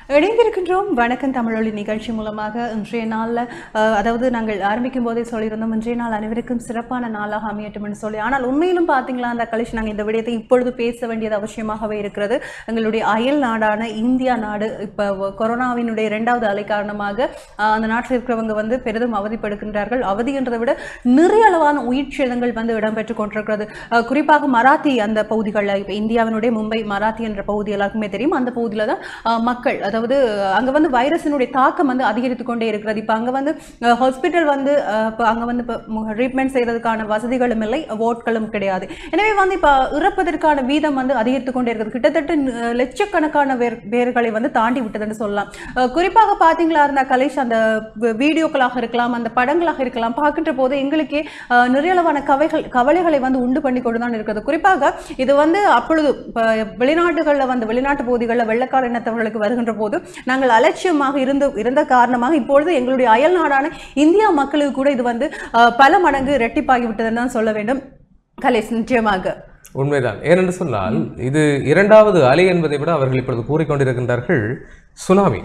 இணைந்திருக்கின்றோம் வணக்கம் தமிழொலி நிகழ்ச்சி மூலமாக இன்றைய நாளில் அஹ், அதாவது நாங்கள் ஆரம்பிக்கும் போதே சொல்லியிருந்தோம் இன்றைய நாள் அனைவருக்கும் சிறப்பான நாளாக அமையட்டும் என்று சொல்லி ஆனால் உண்மையிலும் பார்த்தீங்களா அந்த கழிச்சு நாங்கள் இந்த விடயத்தை இப்பொழுது பேச வேண்டியது அவசியமாகவே இருக்கிறது எங்களுடைய அயல் நாடான இந்தியா நாடு இப்போ கொரோனாவினுடைய இரண்டாவது அலை காரணமாக அஹ், அந்த நாட்டில் இருக்கிறவங்க வந்து பெரிதும் அவதிப்படுகின்றார்கள் அவதி என்றதை விட நிறைய அளவான உயிர் சேதங்கள் வந்து இடம்பெற்று கொண்டிருக்கிறது அஹ், குறிப்பாக மராத்தி அந்த பகுதிகளில் இப்போ இந்தியாவினுடைய மும்பை மராத்தி என்ற பகுதி எல்லாருக்குமே தெரியும் அந்த பகுதியில் தான் அஹ், மக்கள் அதாவது அங்கே வந்து வைரஸினுடைய தாக்கம் வந்து அதிகரித்து கொண்டே இருக்கிறது இப்போ அங்கே வந்து ஹாஸ்பிட்டல் வந்து அஹ், இப்போ அங்கே வந்து இப்போ ட்ரீட்மெண்ட் செய்கிறதுக்கான வசதிகளும் இல்லை ஓட்களும் கிடையாது எனவே வந்து இப்போ இறப்பதற்கான வீதம் வந்து அதிகரித்து கொண்டே இருக்கிறது கிட்டத்தட்ட அஹ், லட்சக்கணக்கான பேர் பேர்களை வந்து தாண்டி விட்டதுன்னு சொல்லலாம் அஹ், குறிப்பாக பார்த்தீங்களா இருந்தால் கலேஷ் அந்த வி- வீடியோக்களாக இருக்கலாம் அந்த படங்களாக இருக்கலாம் பார்க்கின்ற போது எங்களுக்கே அஹ், நிறைய அளவான கவைகள் கவலைகளை வந்து உண்டு பண்ணி கொண்டு தான் இருக்கிறது குறிப்பாக இது வந்து அப்பொழுது இப்போ வெளிநாடுகளில் வந்து வெளிநாட்டு பகுதிகளில் வெள்ளக்கார இனத்தவர்களுக்கு வருகின்ற போது நாங்கள் அலட்சியமாக இருந்து இருந்த காரணமாக இப்பொழுது எங்களுடைய அயல் நாடான இந்தியா மக்களுக்கு கூட இது வந்து அஹ், பல மடங்கு ரெட்டிப்பாகி விட்டதுன்னு தான் சொல்ல வேண்டும் கலேஷ் நிச்சயமாக உண்மைதான் ஏனென்று சொன்னால் இது இரண்டாவது அலை என்பதை விட அவர்கள் இப்பொழுது கூறிக்கொண்டிருக்கின்றார்கள் சுனாமி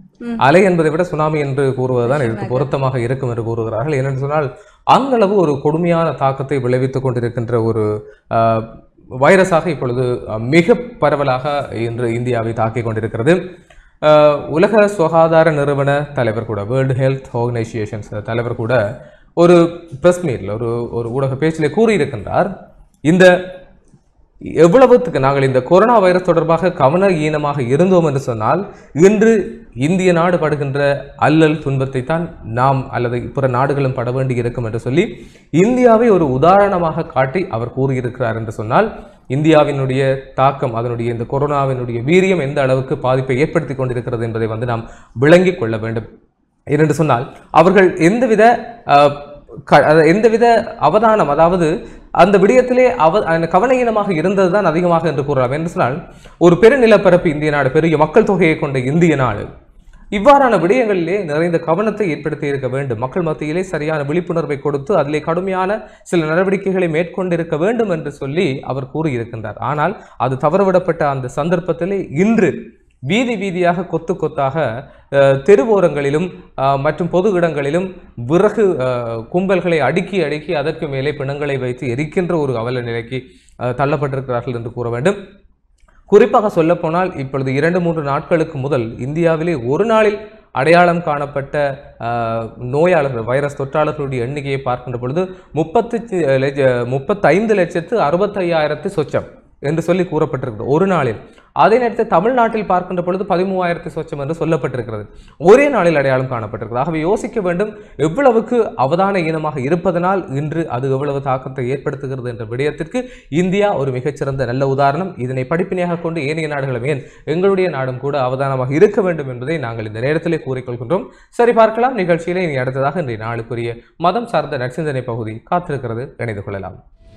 அலை என்பதை விட சுனாமி என்று கூறுவதுதான் இதற்கு பொருத்தமாக இருக்கும் என்று கூறுகிறார்கள் ஏனென்று சொன்னால் அந்த அளவு ஒரு கொடுமையான தாக்கத்தை விளைவித்துக் கொண்டிருக்கின்ற ஒரு ஆஹ், வைரஸாக இப்பொழுது அஹ், மிக பரவலாக இன்று இந்தியாவை தாக்கிக் கொண்டிருக்கிறது ஆஹ், உலக சுகாதார நிறுவன தலைவர் கூட வேர்ல்டு ஹெல்த் ஆர்கனைசேஷன்ஸ் தலைவர் கூட ஒரு பிரஸ் மீட்ல ஒரு ஒரு ஊடக பேச்சிலே கூறியிருக்கின்றார் இந்த எவ்வளவுத்துக்கு நாங்கள் இந்த கொரோனா வைரஸ் தொடர்பாக கவன ஈனமாக இருந்தோம் என்று சொன்னால் இன்று இந்திய நாடு படுகின்ற அல்லல் துன்பத்தை தான் நாம் அல்லது பிற நாடுகளும் பட வேண்டி இருக்கும் என்று சொல்லி இந்தியாவை ஒரு உதாரணமாக காட்டி அவர் கூறியிருக்கிறார் என்று சொன்னால் இந்தியாவினுடைய தாக்கம் அதனுடைய இந்த கொரோனாவினுடைய வீரியம் எந்த அளவுக்கு பாதிப்பை ஏற்படுத்தி கொண்டிருக்கிறது என்பதை வந்து நாம் விளங்கிக் கொள்ள வேண்டும் ஏனென்று சொன்னால் அவர்கள் எந்தவித அஹ், க- அத- எந்தவித அவதானம் அதாவது அந்த விடயத்திலே அவ அந்த கவனஈனமாக இருந்தது தான் அதிகமாக என்று கூறலாம் என்று சொன்னால் ஒரு பெருநிலப்பரப்பு இந்திய நாடு பெரிய மக்கள் தொகையை கொண்ட இந்திய நாடு இவ்வாறான விடயங்களிலே நிறைந்த கவனத்தை ஏற்படுத்தி இருக்க வேண்டும் மக்கள் மத்தியிலே சரியான விழிப்புணர்வை கொடுத்து அதிலே கடுமையான சில நடவடிக்கைகளை மேற்கொண்டிருக்க வேண்டும் என்று சொல்லி அவர் கூறியிருக்கின்றார் ஆனால் அது தவறவிடப்பட்ட அந்த சந்தர்ப்பத்திலே இன்று வீதி வீதியாக கொத்து கொத்தாக அஹ், தெருவோரங்களிலும் அஹ், மற்றும் பொது இடங்களிலும் விறகு அஹ், கும்பல்களை அடுக்கி அடுக்கி அதற்கு மேலே பிணங்களை வைத்து எரிக்கின்ற ஒரு அவல நிலைக்கு அஹ், தள்ளப்பட்டிருக்கிறார்கள் என்று கூற வேண்டும் குறிப்பாக சொல்லப்போனால் இப்பொழுது இரண்டு மூன்று நாட்களுக்கு முதல் இந்தியாவிலே ஒரு நாளில் அடையாளம் காணப்பட்ட ஆஹ், நோயாளர்கள் வைரஸ் தொற்றாளர்களுடைய எண்ணிக்கையை பார்க்கின்ற பொழுது முப்பத்து முப்பத்தைந்து லட்சத்து அறுபத்தையாயிரத்து சொச்சம் என்று சொல்லி கூறப்பட்டிருக்கிறது ஒரு நாளில் அதே நேரத்தில் தமிழ்நாட்டில் பார்க்கின்ற பொழுது பதிமூவாயிரத்து சொச்சம் என்று சொல்லப்பட்டிருக்கிறது ஒரே நாளில் அடையாளம் காணப்பட்டிருக்கிறது ஆகவே யோசிக்க வேண்டும் எவ்வளவுக்கு அவதான ஈனமாக இருப்பதனால் இன்று அது எவ்வளவு தாக்கத்தை ஏற்படுத்துகிறது என்ற விடயத்திற்கு இந்தியா ஒரு மிகச்சிறந்த நல்ல உதாரணம் இதனை படிப்பினையாக கொண்டு ஏனைய நாடுகளும் ஏன் எங்களுடைய நாடும் கூட அவதானமாக இருக்க வேண்டும் என்பதை நாங்கள் இந்த நேரத்திலே கூறிக்கொள்கின்றோம் சரி பார்க்கலாம் நிகழ்ச்சியிலே இனி அடுத்ததாக இன்றைய நாளுக்குரிய மதம் சார்ந்த நற்சிந்தனை பகுதி காத்திருக்கிறது இணைந்து கொள்ளலாம்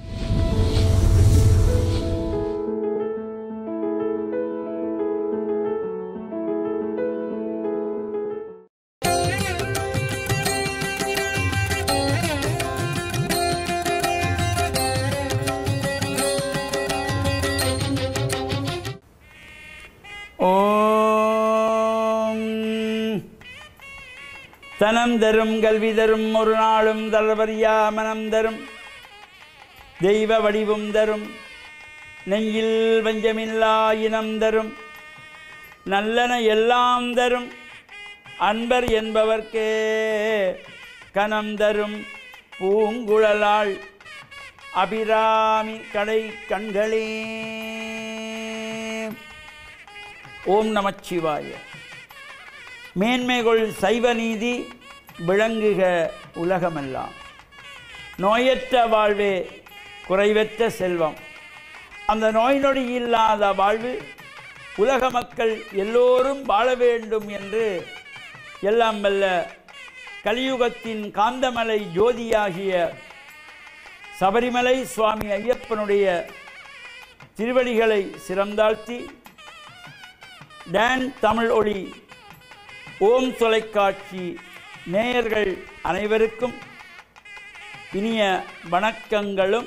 ஓம் தனம் தரும் கல்வி தரும் ஒரு நாளும் தளவரியா மனம் தரும் தெய்வ வடிவும் தரும் நெஞ்சில் வஞ்சமில்லா இனம் தரும் நல்லன எல்லாம் தரும் அன்பர் என்பவர்க்கே கனம் தரும் பூங்குழலாள் அபிராமி கடை கண்களே ஓம் நமச்சிவாய மேன்மைகொள் சைவ நீதி விளங்குக உலகமெல்லாம் நோயற்ற வாழ்வே குறைவற்ற செல்வம் அந்த நோய் நொடி இல்லாத வாழ்வு உலக மக்கள் எல்லோரும் வாழ வேண்டும் என்று எல்லாம் வல்ல கலியுகத்தின் காந்தமலை ஜோதியாகிய சபரிமலை சுவாமி ஐயப்பனுடைய திருவடிகளை சிறந்தாழ்த்தி டான் தமிழ் ஒளி ஓம் தொலைக்காட்சி நேயர்கள் அனைவருக்கும் இனிய வணக்கங்களும்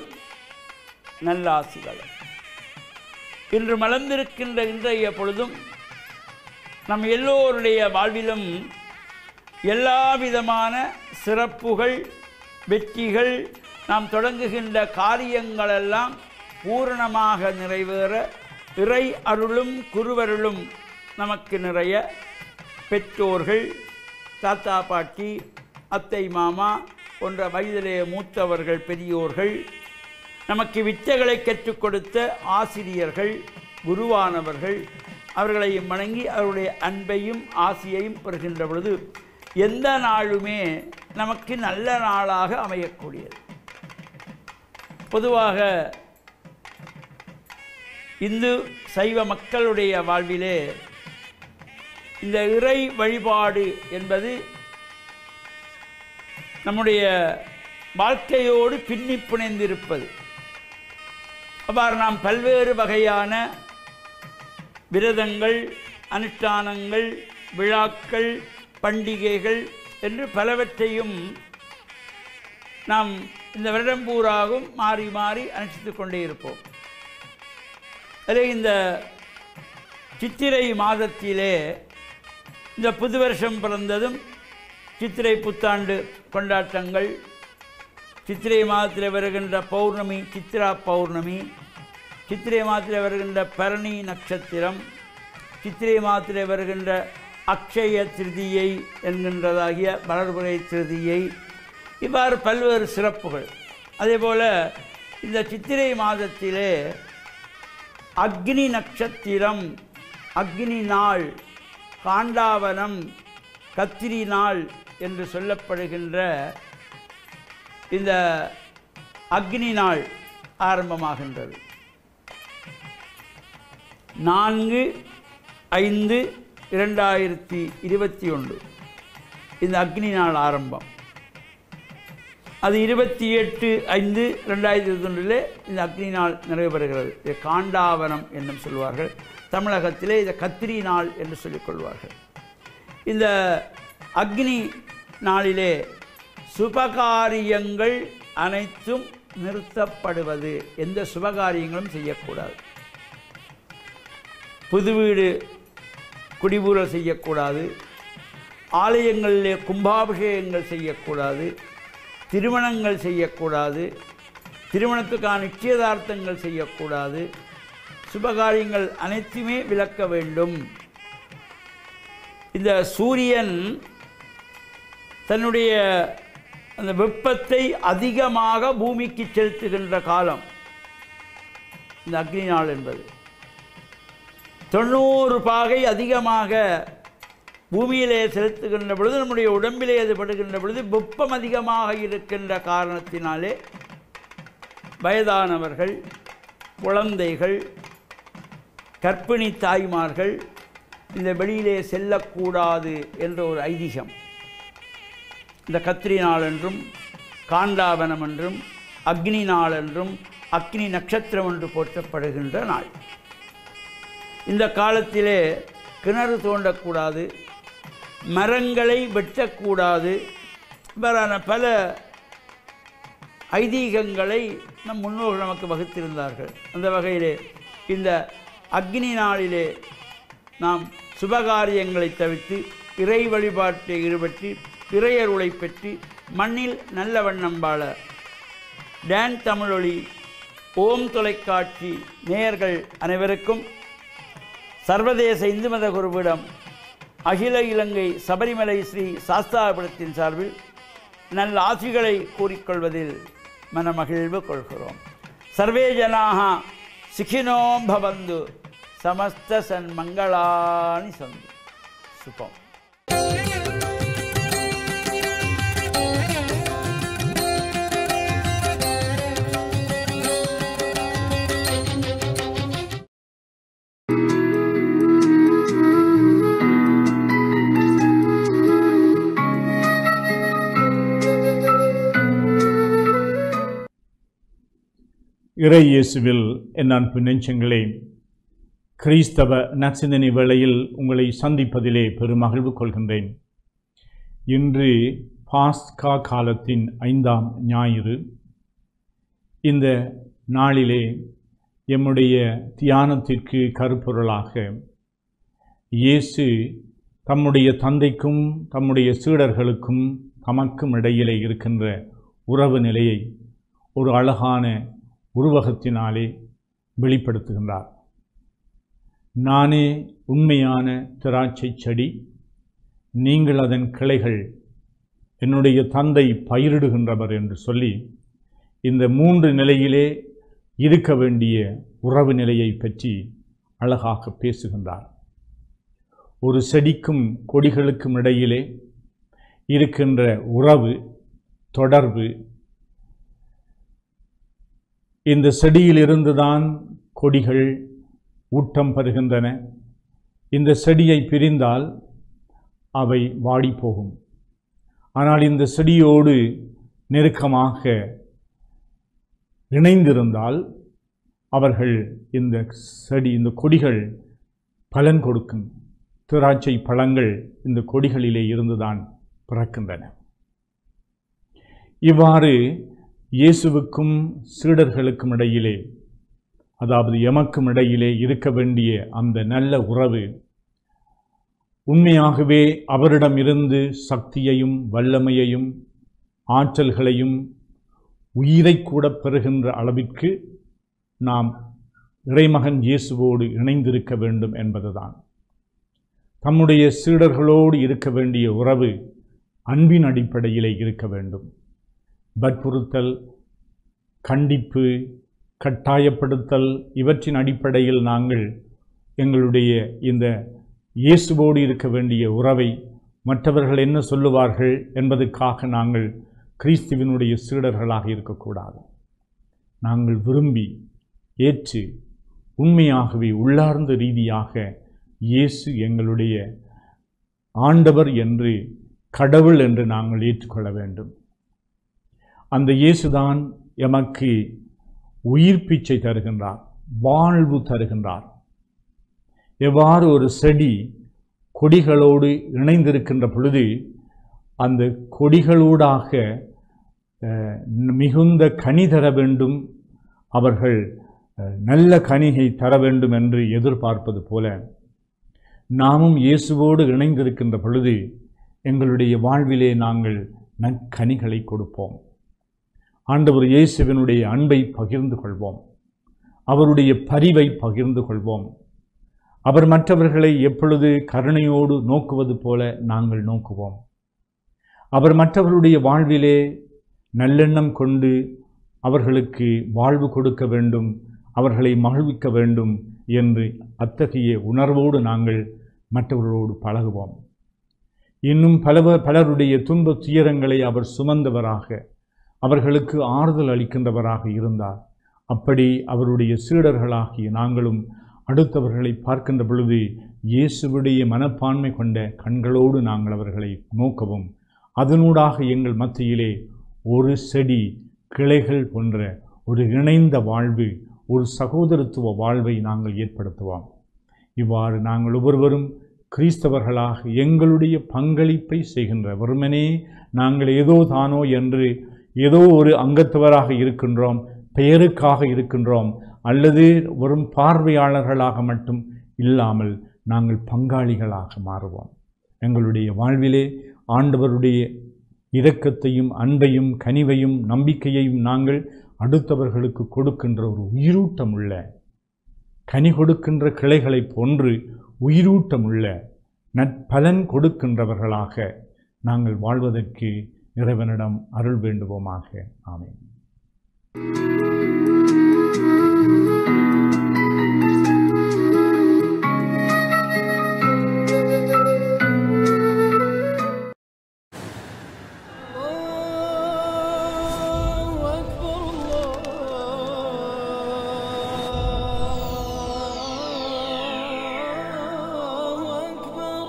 நல்லாசிகளும் இன்று மலர்ந்திருக்கின்ற இன்றைய பொழுதும் நம் எல்லோருடைய வாழ்விலும் எல்லா விதமான சிறப்புகள் வெற்றிகள் நாம் தொடங்குகின்ற காரியங்களெல்லாம் பூரணமாக நிறைவேற இறை அருளும் குருவருளும் நமக்கு நிறைய பெற்றோர்கள் தாத்தா பாட்டி அத்தை மாமா போன்ற வயதிலே மூத்தவர்கள் பெரியோர்கள் நமக்கு வித்தைகளை கற்றுக் கொடுத்த ஆசிரியர்கள் குருவானவர்கள் அவர்களையும் வணங்கி அவருடைய அன்பையும் ஆசியையும் பெறுகின்ற பொழுது எந்த நாளுமே நமக்கு நல்ல நாளாக அமையக்கூடியது பொதுவாக இந்து சைவ மக்களுடைய வாழ்விலே இந்த இறை வழிபாடு என்பது நம்முடைய வாழ்க்கையோடு பின்னி பிணைந்திருப்பது அவ்வாறு நாம் பல்வேறு வகையான விரதங்கள் அனுஷ்டானங்கள் விழாக்கள் பண்டிகைகள் என்று பலவற்றையும் நாம் இந்த வருடம் பூராகவும் மாறி மாறி அனுஷ்டித்து கொண்டே இருப்போம் அதில் இந்த சித்திரை மாதத்திலே இந்த புது வருஷம் பிறந்ததும் சித்திரை புத்தாண்டு கொண்டாட்டங்கள் சித்திரை மாதத்தில் வருகின்ற பௌர்ணமி சித்ரா பௌர்ணமி சித்திரை மாதத்தில் வருகின்ற பரணி நட்சத்திரம் சித்திரை மாதத்தில் வருகின்ற அக்ஷய திருதியை என்கின்றதாகிய வளர்புரை திருதியை இவ்வாறு பல்வேறு சிறப்புகள் அதேபோல் இந்த சித்திரை மாதத்திலே அக்னி நட்சத்திரம் அக்னி நாள் காண்டாவனம் கத்திரி நாள் என்று சொல்லப்படுகின்ற இந்த அக்னி நாள் ஆரம்பமாகின்றது நான்கு ஐந்து இரண்டாயிரத்தி இருபத்தி ஒன்று இந்த அக்னி நாள் ஆரம்பம் அது இருபத்தி எட்டு ஐந்து ரெண்டாயிரத்தி இருபத்தி ஒன்றிலே இந்த அக்னி நாள் நிறைவு பெறுகிறது இது காண்டாவனம் என்றும் சொல்வார்கள் தமிழகத்திலே இதை கத்திரி நாள் என்று சொல்லிக் கொள்வார்கள் இந்த அக்னி நாளிலே சுபகாரியங்கள் அனைத்தும் நிறுத்தப்படுவது எந்த சுபகாரியங்களும் செய்யக்கூடாது புது வீடு குடிபூரல் செய்யக்கூடாது ஆலயங்களிலே கும்பாபிஷேகங்கள் செய்யக்கூடாது திருமணங்கள் செய்யக்கூடாது திருமணத்துக்கான நிச்சயதார்த்தங்கள் செய்யக்கூடாது சுபகாரியங்கள் அனைத்துமே விளக்க வேண்டும் இந்த சூரியன் தன்னுடைய அந்த வெப்பத்தை அதிகமாக பூமிக்கு செலுத்துகின்ற காலம் இந்த அக்னி நாள் என்பது தொண்ணூறு பாகை அதிகமாக பூமியிலே செலுத்துகின்ற பொழுது நம்முடைய உடம்பிலே அது படுகின்ற பொழுது வெப்பம் அதிகமாக இருக்கின்ற காரணத்தினாலே வயதானவர்கள் குழந்தைகள் கர்ப்பிணி தாய்மார்கள் இந்த வெளியிலே செல்லக்கூடாது என்ற ஒரு ஐதீகம் இந்த கத்திரி நாள் என்றும் காண்டாவனம் என்றும் அக்னி நாள் என்றும் அக்னி நட்சத்திரம் என்று போற்றப்படுகின்ற நாள் இந்த காலத்திலே கிணறு தோண்டக்கூடாது மரங்களை வெட்டக்கூடாது இவ்வாறான பல ஐதீகங்களை நம் முன்னோர்கள் நமக்கு வகுத்திருந்தார்கள் அந்த வகையிலே இந்த அக்னி நாளிலே நாம் சுபகாரியங்களை தவிர்த்து இறை வழிபாட்டை ஈடுபட்டு இறையருளை பெற்று மண்ணில் நல்ல வண்ணம் வாழ டான் தமிழொலி ஓம் தொலைக்காட்சி நேயர்கள் அனைவருக்கும் சர்வதேச இந்து மத குருவிடம் அகில இலங்கை சபரிமலை ஸ்ரீ சாஸ்தாபுரத்தின் சார்பில் நல்ல ஆசிகளை கூறிக்கொள்வதில் மனமகிழ்வு கொள்கிறோம் சர்வே ஜனாக சுகினோ பவந்து சமஸ்த சன்மங்களானி சந்து சுபம் இறை இயேசுவில் என் அன்பு நெஞ்சங்களே கிறிஸ்தவ நச்சிந்தனை வேளையில் உங்களை சந்திப்பதிலே பெருமகிழ்வு கொள்கின்றேன் இன்று பாஸ்கா காலத்தின் ஐந்தாம் ஞாயிறு இந்த நாளிலே எம்முடைய தியானத்திற்கு கருப்பொருளாக இயேசு தம்முடைய தந்தைக்கும் தம்முடைய சீடர்களுக்கும் தமக்கும் இடையிலே இருக்கின்ற உறவு நிலையை ஒரு அழகான உருவகத்தினாலே வெளிப்படுத்துகின்றார் நானே உண்மையான திராட்சை செடி நீங்கள் அதன் கிளைகள் என்னுடைய தந்தை பயிரிடுகின்றவர் என்று சொல்லி இந்த மூன்று நிலையிலே இருக்க வேண்டிய உறவு நிலையை பற்றி அழகாக பேசுகின்றார் ஒரு செடிக்கும் கொடிகளுக்கும் இடையிலே இருக்கின்ற உறவு தொடர்பு இந்த செடியிலிருந்துதான் கொடிகள் ஊட்டம் பெறுகின்றன இந்த செடியை பிரிந்தால் அவை வாடி போகும் ஆனால் இந்த செடியோடு நெருக்கமாக இணைந்திருந்தால் அவர்கள் இந்த செடி இந்த கொடிகள் பலன் கொடுக்கும் திராட்சை பழங்கள் இந்த கொடிகளிலே இருந்துதான் பிறக்கின்றன இவ்வாறு இயேசுவுக்கும் சீடர்களுக்கும் இடையிலே அதாவது எமக்கும் இடையிலே இருக்க வேண்டிய அந்த நல்ல உறவு உண்மையாகவே அவரிடம் இருந்து சக்தியையும் வல்லமையையும் ஆற்றல்களையும் உயிரை கூட பெறுகின்ற அளவிற்கு நாம் இறைமகன் இயேசுவோடு இணைந்திருக்க வேண்டும் என்பதுதான் தம்முடைய சீடர்களோடு இருக்க வேண்டிய உறவு அன்பின் அடிப்படையிலே இருக்க வேண்டும் வற்புறுத்தல் கண்டிப்பு கட்டாயப்படுத்தல் இவற்றின் அடிப்படையில் நாங்கள் எங்களுடைய இந்த இயேசுவோடு இருக்க வேண்டிய உறவை மற்றவர்கள் என்ன சொல்லுவார்கள் என்பதற்காக நாங்கள் கிறிஸ்துவினுடைய சீடர்களாக இருக்கக்கூடாது நாங்கள் விரும்பி ஏற்று உண்மையாகவே உள்ளார்ந்த ரீதியாக இயேசு எங்களுடைய ஆண்டவர் என்று கடவுள் என்று நாங்கள் ஏற்றுக்கொள்ள வேண்டும் அந்த இயேசுதான் எமக்கு உயிர் பிச்சை தருகின்றார் வாழ்வு தருகின்றார் எவ்வாறு ஒரு செடி கொடிகளோடு இணைந்திருக்கின்ற பொழுது அந்த கொடிகளூடாக அஹ், மிகுந்த கனி தர வேண்டும் அவர்கள் அஹ், நல்ல கனியை தர வேண்டும் என்று எதிர்பார்ப்பது போல நாமும் இயேசுவோடு இணைந்திருக்கின்ற பொழுது எங்களுடைய வாழ்விலே நாங்கள் நற்கனிகளை கொடுப்போம் ஆண்டவர் இயேசுவினுடைய அன்பை பகிர்ந்து கொள்வோம் அவருடைய பரிவை பகிர்ந்து கொள்வோம் அவர் மற்றவர்களை எப்பொழுது கருணையோடு நோக்குவது போல நாங்கள் நோக்குவோம் அவர் மற்றவர்களுடைய வாழ்விலே நல்லெண்ணம் கொண்டு அவர்களுக்கு வாழ்வு கொடுக்க வேண்டும் அவர்களை மகிழ்விக்க வேண்டும் என்று அத்தகைய உணர்வோடு நாங்கள் மற்றவர்களோடு பழகுவோம் இன்னும் பலவ பலருடைய துன்ப துயரங்களை அவர் சுமந்தவராக அவர்களுக்கு ஆறுதல் அளிக்கின்றவராக இருந்தார் அப்படி அவருடைய சீடர்களாகிய நாங்களும் அடுத்தவர்களை பார்க்கின்ற பொழுது இயேசுவுடைய மனப்பான்மை கொண்ட கண்களோடு நாங்கள் அவர்களை நோக்கவும் அதனூடாக எங்கள் மத்தியிலே ஒரு செடி கிளைகள் போன்ற ஒரு இணைந்த வாழ்வு ஒரு சகோதரத்துவ வாழ்வை நாங்கள் ஏற்படுத்துவோம் இவ்வாறு நாங்கள் ஒவ்வொருவரும் கிறிஸ்தவர்களாக எங்களுடைய பங்களிப்பை செய்கின்ற வெறுமனே நாங்கள் ஏதோ தானோ என்று ஏதோ ஒரு அங்கத்தவராக இருக்கின்றோம் பெயருக்காக இருக்கின்றோம் அல்லது வெறும் பார்வையாளர்களாக மட்டும் இல்லாமல் நாங்கள் பங்காளிகளாக மாறுவோம் எங்களுடைய வாழ்விலே ஆண்டவருடைய இரக்கத்தையும் அன்பையும் கனிவையும் நம்பிக்கையையும் நாங்கள் அடுத்தவர்களுக்கு கொடுக்கின்ற ஒரு உயிரூட்டமுள்ள கனி கொடுக்கின்ற கிளைகளைப் போன்று உயிரூட்டமுள்ள நற்பலன் கொடுக்கின்றவர்களாக நாங்கள் வாழ்வதற்கு இறைவனிடம் அருள் வேண்டுவோமாக ஆமென் الله أكبر الله أكبر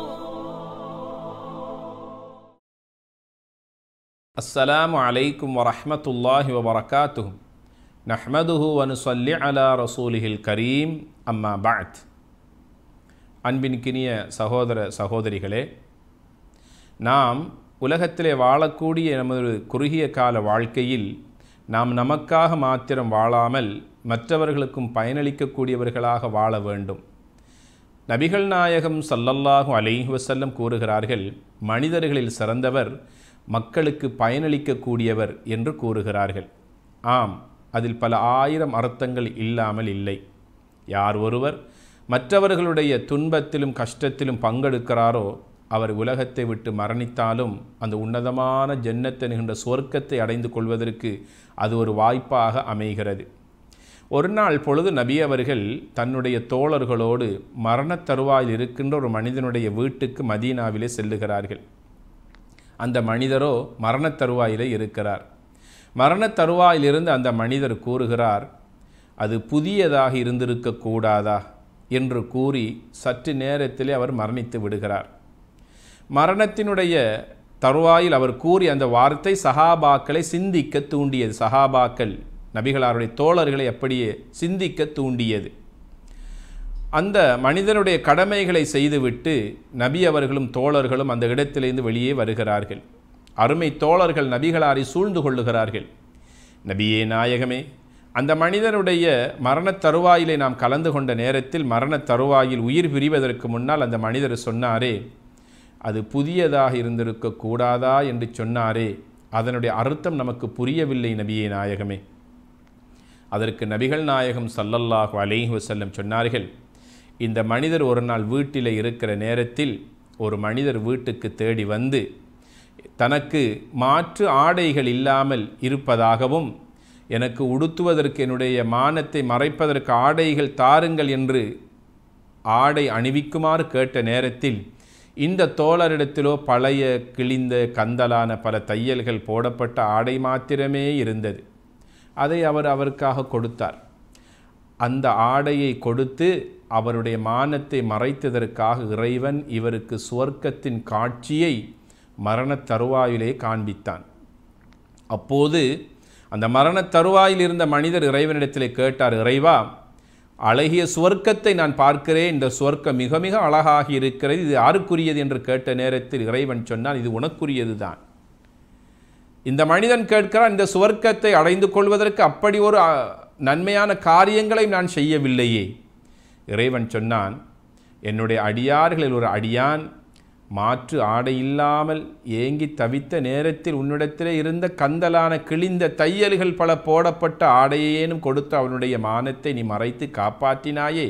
السلام عليكم ورحمة الله وبركاته نحمده ونصلي على رسوله الكريم أما بعد அன்பின்கினிய சகோதர சகோதரிகளே நாம் உலகத்திலே வாழக்கூடிய நமது குறுகிய கால வாழ்க்கையில் நாம் நமக்காக மாத்திரம் வாழாமல் மற்றவர்களுக்கும் பயனளிக்கக்கூடியவர்களாக வாழ வேண்டும் நபிகள் நாயகம் ஸல்லல்லாஹு அலைஹி வஸல்லம் கூறுகிறார்கள் மனிதர்களில் சிறந்தவர் மக்களுக்கு பயனளிக்கக்கூடியவர் என்று கூறுகிறார்கள் ஆம் அதில் பல ஆயிரம் அர்த்தங்கள் இல்லாமல் இல்லை யார் ஒருவர் மற்றவர்களுடைய துன்பத்திலும் கஷ்டத்திலும் பங்கெடுக்கிறாரோ அவர் உலகத்தை விட்டு மரணித்தாலும் அந்த உன்னதமான ஜன்னத் என்கின்ற சொர்க்கத்தை அடைந்து கொள்வதற்கு அது ஒரு வாய்ப்பாக அமைகிறது ஒரு நாள் பொழுது நபி அவர்கள் தன்னுடைய தோழர்களோடு மரணத் தருவாயில் இருக்கின்ற ஒரு மனிதனுடைய வீட்டுக்கு மதீனாவிலே செல்லுகிறார்கள் அந்த மனிதரோ மரணத் தருவாயிலே இருக்கிறார் மரணத் தருவாயிலிருந்து அந்த மனிதர் கூறுகிறார் அது புதியதாக இருந்திருக்க கூடாதா என்று கூறி சற்று நேரத்திலே அவர் மரணித்து விடுகிறார் மரணத்தினுடைய தருவாயில் அவர் கூறி அந்த வார்த்தை சஹாபாக்களை சிந்திக்க தூண்டியது சஹாபாக்கள் நபிகளாருடைய தோழர்களை அப்படியே சிந்திக்க தூண்டியது அந்த மனிதனுடைய கடமைகளை செய்துவிட்டு நபி அவர்களும் தோழர்களும் அந்த இடத்திலிருந்து வெளியே வருகிறார்கள் அருமை தோழர்கள் நபிகளாரை சூழ்ந்து கொள்ளுகிறார்கள் நபியே நாயகமே அந்த மனிதனுடைய மரணத் தருவாயிலே நாம் கலந்து கொண்ட நேரத்தில் மரணத் தருவாயில் உயிர் பிரிவதற்கு முன்னால் அந்த மனிதர் சொன்னாரே அது புதியதாக இருந்திருக்க கூடாதா என்று சொன்னாரே அதனுடைய அர்த்தம் நமக்கு புரியவில்லை நபியே நாயகமே அதற்கு நபிகள் நாயகம் சல்லல்லாஹு அலைஹி வஸல்லம் சொன்னார்கள் இந்த மனிதர் ஒரு நாள் வீட்டில் இருக்கிற நேரத்தில் ஒரு மனிதர் வீட்டுக்கு தேடி வந்து தனக்கு மாற்று ஆடைகள் இல்லாமல் இருப்பதாகவும் எனக்கு உடுத்துவதற்கு என்னுடைய மானத்தை மறைப்பதற்கு ஆடைகள் தாருங்கள் என்று ஆடை அணிவிக்குமாறு கேட்ட நேரத்தில் இந்த தோழரிடத்திலோ பழைய கிழிந்த கந்தலான பல தையல்கள் போடப்பட்ட ஆடை மாத்திரமே இருந்தது அதை அவர் அவருக்காக கொடுத்தார் அந்த ஆடையை கொடுத்து அவருடைய மானத்தை மறைத்ததற்காக இறைவன் இவருக்கு சுவர்க்கத்தின் காட்சியை மரணத் தருவாயிலே காண்பித்தான் அப்போது அந்த மரணத் தருவாயில் இருந்த மனிதர் இறைவனிடத்திலே கேட்டார் இறைவா அழகிய சுவர்க்கத்தை நான் பார்க்கிறேன் இந்த சுவர்க்கம் மிக மிக அழகாகி இருக்கிறது இது யாருக்குரியது என்று கேட்ட நேரத்தில் இறைவன் சொன்னான் இது உனக்குரியது தான் இந்த மனிதன் கேட்கிறான் இந்த சுவர்க்கத்தை அடைந்து கொள்வதற்கு அப்படி ஒரு அ, நன்மையான காரியங்களை நான் செய்யவில்லையே இறைவன் சொன்னான் என்னுடைய அடியார்களில் ஒரு அடியான் மாற்று ஆடை இல்லாமல் ஏங்கி தவித்த நேரத்தில் உன்னிடத்திலே இருந்த கந்தலான கிழிந்த தையல்கள் பல போடப்பட்ட ஆடையேனும் கொடுத்து அவனுடைய மானத்தை நீ மறைத்து காப்பாற்றினாயே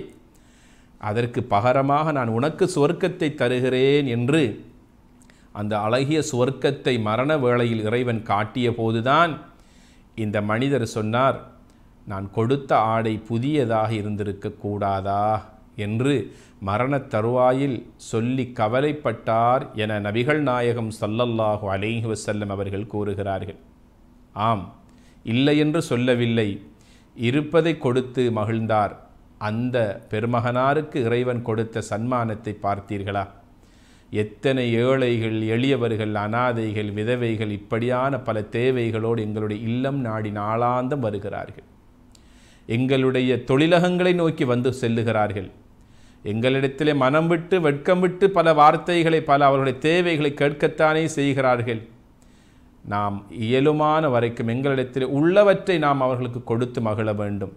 அதற்கு பகரமாக நான் உனக்கு சுவர்க்கத்தை தருகிறேன் என்று அந்த அழகிய சுவர்க்கத்தை மரண வேளையில் இறைவன் காட்டிய போதுதான் இந்த மனிதர் சொன்னார் நான் கொடுத்த ஆடை புதியதாக இருந்திருக்க கூடாதா என்று மரணத் தருவாயில் சொல்லி கவலைப்பட்டார் என நபிகள் நாயகம் ஸல்லல்லாஹு அலைஹி வஸல்லம் அவர்கள் கூறுகிறார்கள் ஆம் இல்லை என்று சொல்லவில்லை இருப்பதை கொடுத்து மகிழ்ந்தார் அந்த பெருமகனாருக்கு இறைவன் கொடுத்த சன்மானத்தை பார்த்தீர்களா எத்தனை ஏழைகள் எளியவர்கள் அனாதைகள் விதவைகள் இப்படியான பல தேவைகளோடு எங்களுடைய இல்லம் நாடி நாளாந்தம் வருகிறார்கள் எங்களுடைய தொழிலகங்களை நோக்கி வந்து செல்லுகிறார்கள் எங்களிடத்திலே மனம் விட்டு வெட்கம் விட்டு பல வார்த்தைகளை பல அவர்களுடைய தேவைகளை கேட்கத்தானே செய்கிறார்கள் நாம் இயலுமான வரைக்கும் எங்களிடத்தில் உள்ளவற்றை நாம் அவர்களுக்கு கொடுத்து மகிழ வேண்டும்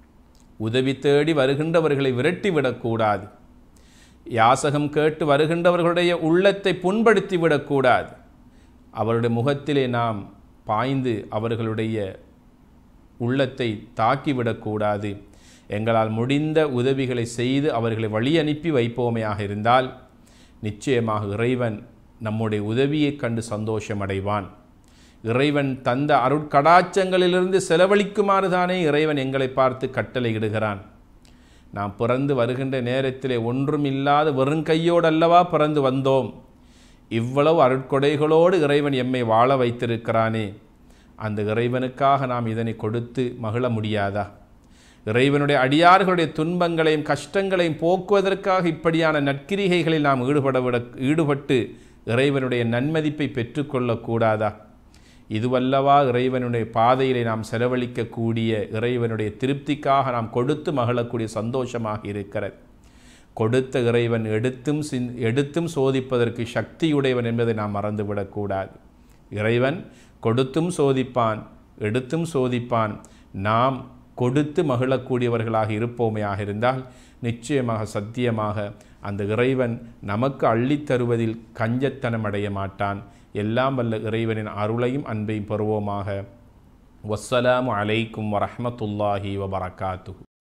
உதவி தேடி வருகின்றவர்களை விரட்டிவிடக்கூடாது யாசகம் கேட்டு வருகின்றவர்களுடைய உள்ளத்தை புண்படுத்தி விடக்கூடாது அவருடைய முகத்திலே நாம் பாய்ந்து அவர்களுடைய உள்ளத்தை தாக்கிவிடக்கூடாது எங்களால் முடிந்த உதவிகளை செய்து அவர்களை வழி அனுப்பி வைப்போமையாக இருந்தால் நிச்சயமாக இறைவன் நம்முடைய உதவியைக் கண்டு சந்தோஷமடைவான் இறைவன் தந்த அருட்கடாச்சங்களிலிருந்து செலவழிக்குமாறு தானே இறைவன் எங்களை பார்த்து கட்டளையிடுகிறான் நாம் பிறந்து வருகின்ற நேரத்திலே ஒன்றும் இல்லாத வெறும் கையோடு அல்லவா பிறந்து வந்தோம் இவ்வளவு அருட்கொடைகளோடு இறைவன் எம்மை வாழ வைத்திருக்கிறானே அந்த இறைவனுக்காக நாம் இதனை கொடுத்து மகிழ முடியாதா இறைவனுடைய அடியார்களுடைய துன்பங்களையும் கஷ்டங்களையும் போக்குவதற்காக இப்படியான நற்கிரிகைகளில் நாம் ஈடுபட விட ஈடுபட்டு இறைவனுடைய நன்மதிப்பை பெற்றுக்கொள்ளக்கூடாதா இதுவல்லவா இறைவனுடைய பாதையிலே நாம் செலவழிக்கக்கூடிய இறைவனுடைய திருப்திக்காக நாம் கொடுத்து மகிழக்கூடிய சந்தோஷமாக இருக்கிறது கொடுத்த இறைவன் எடுத்தும் சிந் எடுத்தும் சோதிப்பதற்கு சக்தியுடையவன் என்பதை நாம் மறந்துவிடக்கூடாது இறைவன் கொடுத்தும் சோதிப்பான் எடுத்தும் சோதிப்பான் நாம் கொடுத்து மகிழக்கூடியவர்களாக இருப்போமையாக இருந்தால் நிச்சயமாக சத்தியமாக அந்த இறைவன் நமக்கு அள்ளித் தருவதில் கஞ்சத்தனம் அடைய மாட்டான் எல்லாம் வல்ல இறைவனின் அருளையும் அன்பையும் பெறுவோமாக வஸ்ஸலாமு அலைக்கும் வரஹ்மத்துல்லாஹி வபரகாத்துஹு